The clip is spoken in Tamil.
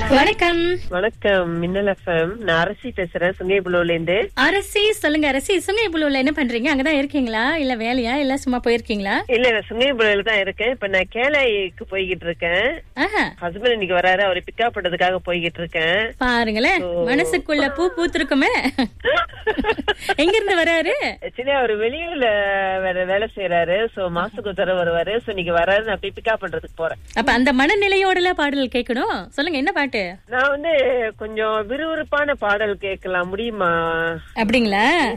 வணக்கம் வணக்கம் மின்னல் எஃப்எம் நான் அரசி பேசுறேன் சுங்கைபுலூர்ல இருந்து அரசி சொல்லுங்க அரசி சுங்கைபுலூர்ல என்ன பண்றீங்க அங்கதான் இருக்கீங்களா இல்ல வேலையா இல்ல சும்மா போயிருக்கீங்களா இல்ல நான் சுங்கைபுலூர்ல தான் இருக்கேன் இப்ப நான் கேலாய்க்கு போய்கிட்டு இருக்கேன் ஆஹா ஹஸ்பண்ட் இன்னைக்கு வராரு அவரை பிக்கப் பண்றதுக்காக போய்கிட்டு இருக்கேன் பாருங்களேன் மனசுக்குள்ள பூ பூத்திருக்குமே எங்க இருந்து வராரு ஆக்சுவலி அவர் வெளியூர்ல வேற வேலை செய்யறாரு சோ மாசத்துக்கு ஒரு தடவை வருவாரு சோ இன்னைக்கு வராரு நான் போய் பிக்கப் பண்றதுக்கு போறேன் அப்ப அந்த மனநிலையோடல பாடல் கேட்கணும் சொல்லுங்க என்ன பாட்டு நான் வந்து கொஞ்சம் விறுவிறுப்பான பாடல் கேட்கலாம் முடியுமா அப்படிங்களா